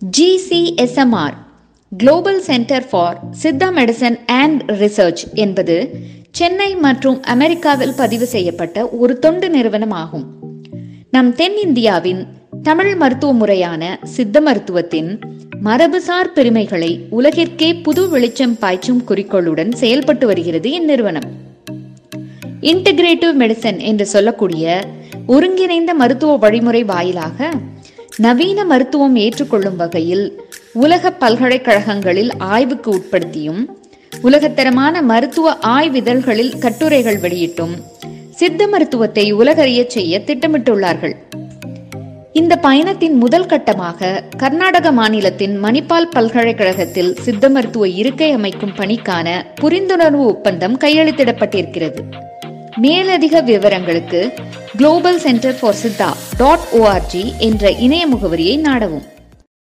GCSMR global centre for Siddha medicine and research என்பது சென்னை மற்றும் அமெரிக்காவில் பதிவு செய்யப்பட்ட ஒரு தொண்டு நிறுவனமாகும் நம் தென்னிந்தியாவின் தமிழ் மருத்துவ முறையான சித்த மருத்துவத்தின் மரபுசார் பெருமைகளை உலகிற்கே புது வெளிச்சம் பாய்ச்சும் குறிக்கோளுடன் செயல்பட்டு வருகிறது இந்நிறுவனம் இன்டகிரேட்டிவ் மெடிசன் என்று சொல்லக்கூடிய ஒருங்கிணைந்த மருத்துவ வழிமுறை வாயிலாக நவீன மருத்துவம் ஏற்றுக்கொள்ளும் வகையில் உலக பல்கலைக்கழகங்களில் ஆய்வுக்கு உட்படுத்தியும் உலகத்தரமான மருத்துவ ஆய்விதழ்களில் கட்டுரைகள் வெளியிட்டும் சித்த மருத்துவத்தை உலகறியச் செய்ய திட்டமிட்டுள்ளார்கள் இந்த பயணத்தின் முதல் கட்டமாக கர்நாடக மாநிலத்தின் மணிப்பால் பல்கலைக்கழகத்தில் சித்த மருத்துவ இருக்கை அமைக்கும் பணிக்கான புரிந்துணர்வு ஒப்பந்தம் கையெழுத்திடப்பட்டிருக்கிறது மேலதிக விவரங்களுக்கு global centre for Siddha dot ORG என்ற இணைய முகவரியை நாடவும்